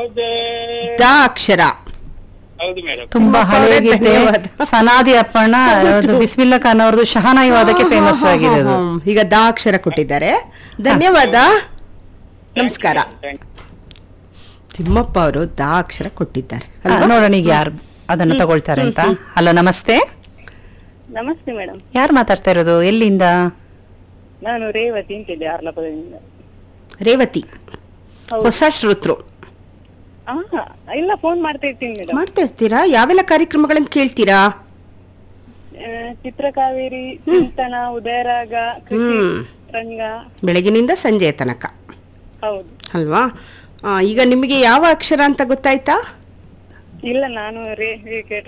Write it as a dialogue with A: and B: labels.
A: ಯಾವುದೇ
B: ದ ಅಕ್ಷರ
A: ಹೌದು ಮೇಡಮ್
C: ತುಂಬಾ
B: ತಿಮ್ಮಪ್ಪ
C: ಹಳೆ
B: ಅವರೇ
C: ಗೀತೆ
B: ಧನ್ಯವಾದ.
C: ಸನಾದಿ ಅಪ್ಪಣ್ಣ ಅದು ಬಿಸ್ಮಿಲ್ಲಾ ಖಾನ್ ಅವ್ರದ್ದು ಶಹನಾಯಿ ವಾದಕ್ಕೆ ಫೇಮಸ್ ಆಗಿದೆ ಅದು
B: ಹ್ಮ್, ಈಗ ದ ಅಕ್ಷರ ಕೊಟ್ಟಿದ್ದಾರೆ ಧನ್ಯವಾದ ನಮಸ್ಕಾರ ತಿಮ್ಮಪ್ಪ ಅವರು ದ ಅಕ್ಷರ ಕೊಟ್ಟಿದ್ದಾರೆ
C: ಹಾ, ನೋಡೋಣ ಈಗ ಯಾರು ಅದನ್ನ ತಗೊಳ್ತಾರೆ ಅಂತ ಹಲೋ ನಮಸ್ತೆ
D: ನಮಸ್ತೆ ಮೇಡಮ್
C: ಯಾರು ಮಾತಾಡ್ತಾ ಇರೋದು ಎಲ್ಲಿಂದ
D: ನಾನು ರೇವತಿ ಅಂತಿದ್ದೆ ಆರ್ಲಪದದಿಂದ
B: ರೇವತಿ ಹೊಸ ಶ್ರೋತೃ
D: ಆ, ಇಲ್ಲ ಫೋನ್ ಮಾಡ್ತಾ ಇರ್ತೀನಿ ಮೇಡಮ್
B: ಮಾಡ್ತಾ ಇರ್ತೀರಾ ಯಾವೆಲ್ಲ ಕಾರ್ಯಕ್ರಮಗಳನ್ನು ಕೇಳ್ತೀರಾ
D: ಚಿತ್ರಕಾವೇರಿ ಚಿಂತನ ಉದಯರಾಗ ಕೃಷಿ
B: ಹ್ಮ್
D: ರಂಗ
B: ಬೆಳಗಿನಿಂದ ಸಂಜೆಯ ತನಕ
D: ಹೌದು
B: ಅಲ್ವಾ ಆ, ಈಗ ನಿಮಗೆ ಯಾವ ಅಕ್ಷರ ಅಂತ ಗೊತ್ತಾಯ್ತಾ
D: ಇಲ್ಲ ನಾನು ರೇ ರೇ-